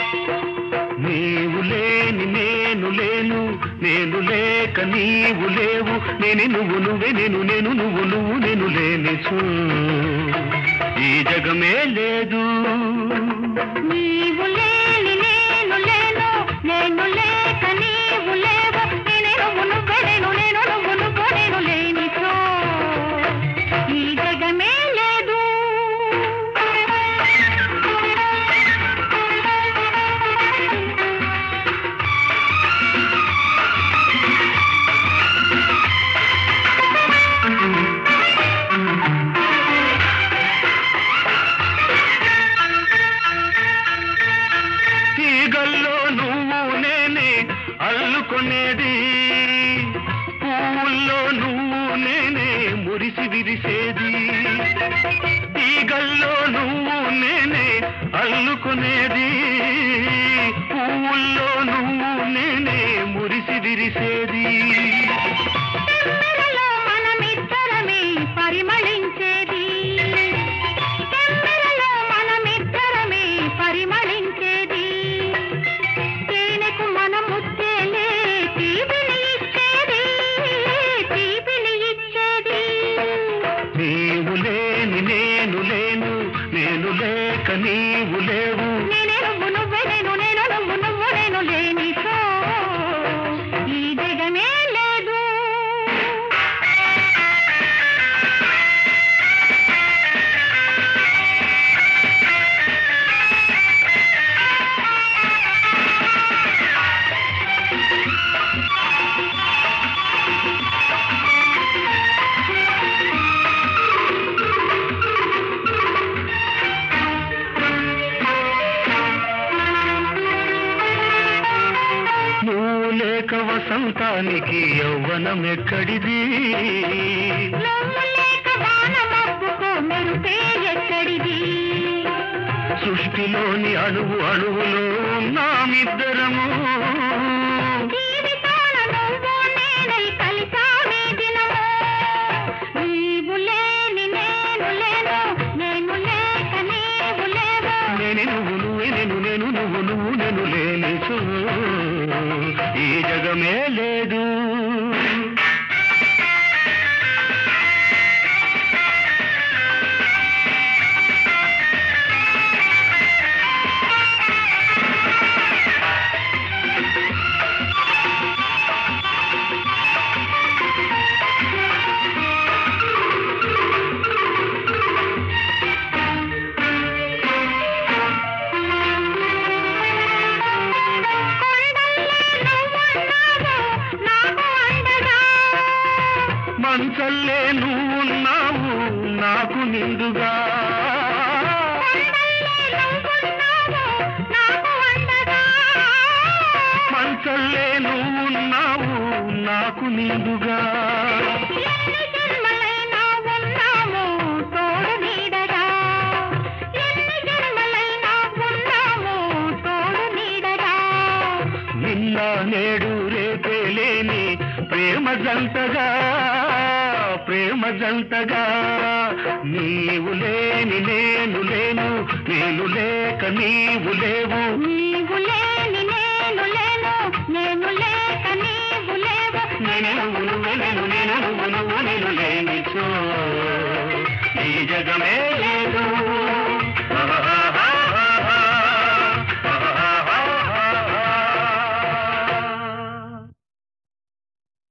నీవు లేని నేను లేను నేను లేక నీవు లేవు నేను నువ్వు నువ్వే నేను నేను నువ్వు నువ్వు నేను లేని ఈ జగమే లేదు నీవు లేని నేను లేను నేను లేక నీవు లేవు నేనే నువ్వు నువ్వే నేను నేను నువ్వు నువ్వు నేను లేనిచో ఈ జగమే లేదు తీగల్లో నువ్వు నేనే అల్లుకొనేది పువ్వుల్లో నువ్వు నేనే మురిసి విరిసేది తీగల్లో నువ్వు నేనే అల్లుకొనేది పువ్వుల్లో నువ్వు నేనే మురిసి విరిసేది తెమ్మెరలో మనమిద్దరమే పరిమళించేది తెమ్మెరలో మనమిద్దరమే పరిమళించేది తేనెకు మన ముచ్చేలే తీపిని ఇచ్చేది తీపిని ఇచ్చేది నీవు లేని నేను లేను నేను లేక నీవు లేవు నేనే నువ్వు నువ్వే నేను నేను నువ్వు నువ్వు నేను లేనిచో ఈ జగమే లేదు నువ్వు లేక వసంతానికి యౌవనం ఎక్కడిది నువ్వు లేక వాన మబ్బుకు మెరుపే ఎక్కడిది సృష్టిలోని అణువు అణువులో ఉన్నామిద్దరము జీవితాన నువ్వు నేనై కలిసామే దినము నీవు లేని నేను లేను నేను లేక నీవు లేవు నేనే నువ్వు నువ్వే నేను నేను నువ్వు నువ్వు నేను లేని ఈ జగమే లేదు మంచల్లే నువ్వున్నావు నాకు నిండుగా మంచల్లే నువ్వున్నావు నాకు నిండుగా నిన్న నేడు రేపే లేని ప్రేమ జంటగా ప్రేమ జంటగా నీవు లేని నేను లేను నేను లేక నీవు లేవు నేను నువ్వు నువ్వే నేను నేను నువ్వు నువ్వు నేను లేనిచో ఈ జగమే లేదు